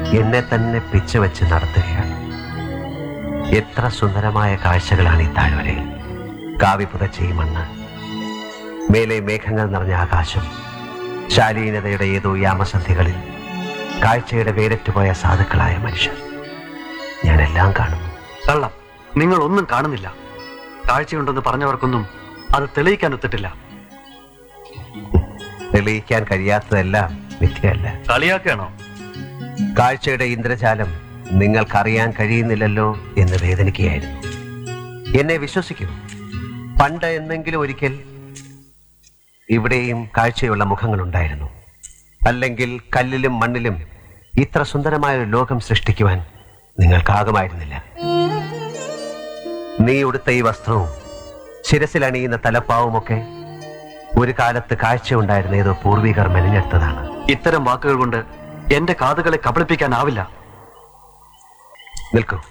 എന്നെ തന്നെ പിച്ചുവെച്ച് നടത്തുകയാണ് എത്ര സുന്ദരമായ കാഴ്ചകളാണ് ഈ താഴ്വരയിൽ കാവി പുതച്ച ഈ മണ്ണ് മേലെ മേഘങ്ങൾ നിറഞ്ഞ ആകാശം ശാലീനതയുടെ ഏതോ യാമസന്ധികളിൽ കാഴ്ചയുടെ വേരറ്റുപോയ സാധുക്കളായ മനുഷ്യർ ഞാനെല്ലാം കാണുന്നു കള്ളം നിങ്ങൾ ഒന്നും കാണുന്നില്ല കാഴ്ചയുണ്ടെന്ന് പറഞ്ഞവർക്കൊന്നും അത് തെളിയിക്കാൻ ഒത്തിട്ടില്ല തെളിയിക്കാൻ കഴിയാത്തതെല്ലാം മിഥ്യയല്ല കളിയാക്കുകയാണോ കാഴ്ചയുടെ ഇന്ദ്രജാലം നിങ്ങൾക്കറിയാൻ കഴിയുന്നില്ലല്ലോ എന്ന് വേദനിക്കുകയായിരുന്നു എന്നെ വിശ്വസിക്കൂ പണ്ട് എന്നെങ്കിലും ഒരിക്കൽ ഇവിടെയും കാഴ്ചയുള്ള മുഖങ്ങളുണ്ടായിരുന്നു അല്ലെങ്കിൽ കല്ലിലും മണ്ണിലും ഇത്ര സുന്ദരമായ ഒരു ലോകം സൃഷ്ടിക്കുവാൻ നിങ്ങൾക്കാകുമായിരുന്നില്ല നീ ഉടുത്ത ഈ വസ്ത്രവും ശിരസിൽ അണിയുന്ന തലപ്പാവുമൊക്കെ ഒരു കാലത്ത് കാഴ്ചയുണ്ടായിരുന്ന ഏതോ പൂർവികർ മെനഞ്ഞെടുത്തതാണ് ഇത്തരം വാക്കുകൾ കൊണ്ട് എന്റെ കാതുകളെ കബളിപ്പിക്കാനാവില്ല നിൽക്കൂ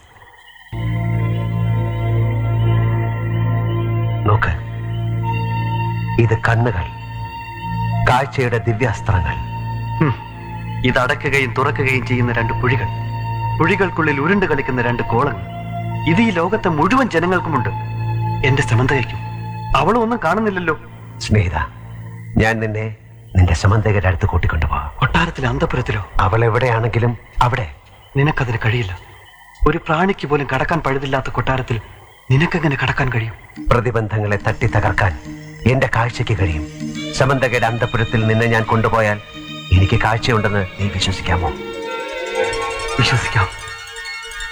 നോക്ക് ഇത് കണ്ണുകൾ കാഴ്ചയുടെ ദിവ്യാസ്ത്രങ്ങൾ ഹും. ഇത് അടയ്ക്കുകയും തുറക്കുകയും ചെയ്യുന്ന രണ്ട് പുഴികൾ പുഴികൾക്കുള്ളിൽ ഉരുണ്ട് കളിക്കുന്ന രണ്ട് കോളങ്ങൾ ഇത് ഈ ലോകത്തെ മുഴുവൻ ജനങ്ങൾക്കുമുണ്ട് എന്റെ സമന്തയ്ക്കും അവളും ഒന്നും കാണുന്നില്ലല്ലോ സ്നേഹിത ഞാൻ നിന്നെ നിന്റെ സമന്തകരുടെ അടുത്ത് കൂട്ടിക്കൊണ്ടുപോകാം കൊട്ടാരത്തിലെ അന്തപുരത്തിലോ അവൾ എവിടെയാണെങ്കിലും അവിടെ നിനക്കതിന് കഴിയില്ല ഒരു പ്രാണിക്ക് പോലും കടക്കാൻ പഴുതില്ലാത്ത കൊട്ടാരത്തിൽ നിനക്കെങ്ങനെ കടക്കാൻ കഴിയും പ്രതിബന്ധങ്ങളെ തട്ടി തകർക്കാൻ എന്റെ കാഴ്ചയ്ക്ക് കഴിയും സമന്തകയുടെ അന്തപുരത്തിൽ നിന്നെ ഞാൻ കൊണ്ടുപോയാൽ എനിക്ക് കാഴ്ചയുണ്ടെന്ന് നീ വിശ്വസിക്കാമോ വിശ്വസിക്കാം